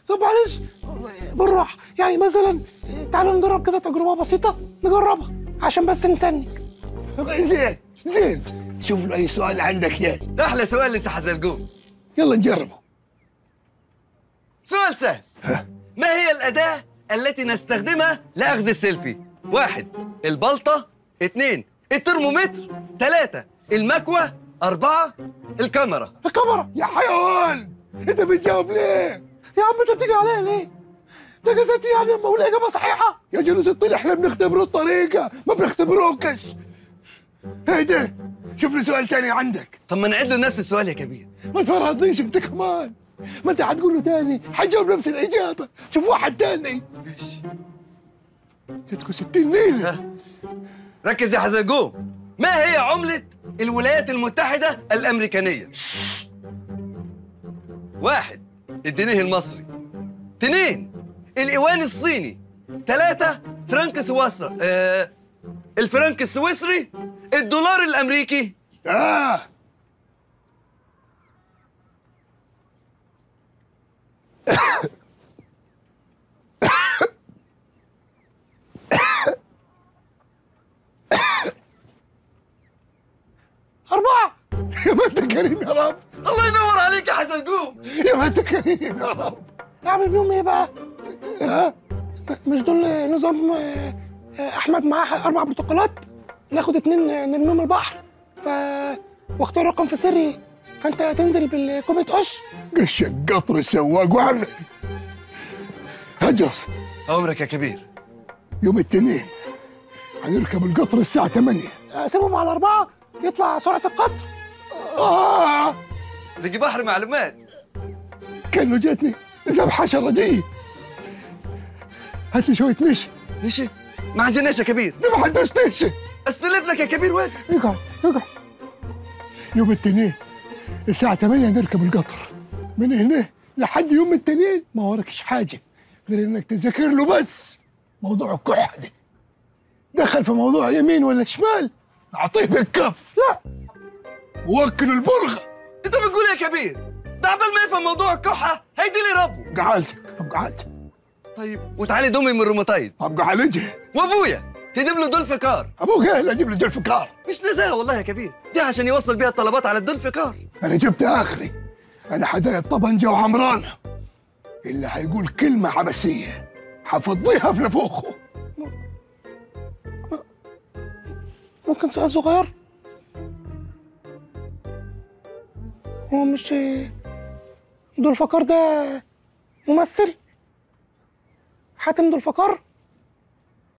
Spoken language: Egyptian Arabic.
طب معلش بالراحه يعني مثلا تعالوا نجرب كده تجربه بسيطه نجربها عشان بس نسنك زين زين شوف له اي سؤال عندك يا ده احلى سؤال لسه حزلقوم يلا نجربه سؤال سهل ما هي الأداة التي نستخدمها لأخذ السيلفي؟ واحد البلطة اثنين الترمومتر ثلاثة المكوة أربعة الكاميرا الكاميرا يا حيوان انت بتجاوب ليه يا عم انت بتيجي عليا ليه؟ ده جزاتي يعني لما اقول اجابه صحيحه يا جلوس الطين احنا بنختبروا الطريقه ما بنختبروكش هيدا شوف لي سؤال تاني عندك طب ما نعيد له نفس السؤال يا كبير ما تفرضنيش انت كمان ما انت حتقول له تاني حجاوب نفس الاجابه شوف واحد تاني جتكم 60 نيله ركز يا حزلقوم ما هي عملة الولايات المتحدة الأمريكانية؟ واحد الجنيه المصري اثنين الإيوان الصيني ثلاثة فرنك سويسرا آه الفرنك السويسري الدولار الأمريكي اه اربعه يا ما انت كريم يا رب الله ينور عليك يا حزلقوم يا ما انت كريم يا رب اعمل بيهم ايه بقى؟ ها مش دول نظام آه، آه، احمد معاه اربع برتقالات ناخد اتنين آه، نرميهم البحر ف واختار رقم في سري فانت تنزل بالكوبي قش قش القطر السواق وعمل هجرس عمرك يا كبير يوم الاثنين هنركب القطر الساعة 8 اسيبهم على اربعه يطلع سرعه القطر آه لقي بحر معلومات كأنه جاتني زب حشرة دي هات لي شوية نشا نشي ما عندناش يا كبير ده ما حدوش نشا استلف لك يا كبير وين اقعد اقعد يوم الاثنين الساعة 8 نركب القطر من هنا لحد يوم الاثنين ما وراكش حاجة غير انك تذاكر له بس موضوع الكحة ده دخل في موضوع يمين ولا شمال اعطيه بالكف لا وكل البرغة انت بتقول إيه يا كبير ده عبال ما يفهم موضوع الكحة هيدي لي ربه قعالتك ابقى عالتك طيب وتعالي دمي من الروماتايد ابقى عالجه وابويا تجيب له دولفكار ابوك ايه اللي اجيب له دولفكار مش نزاهه والله يا كبير دي عشان يوصل بيها الطلبات على الدولفكار انا جبت اخري انا حدايا طبنجة وعمرانة اللي هيقول كلمة عبسية حفضيها في نفوخه ممكن سؤال صغير هو مش دول فقار ده ممثل حاتم دول فقار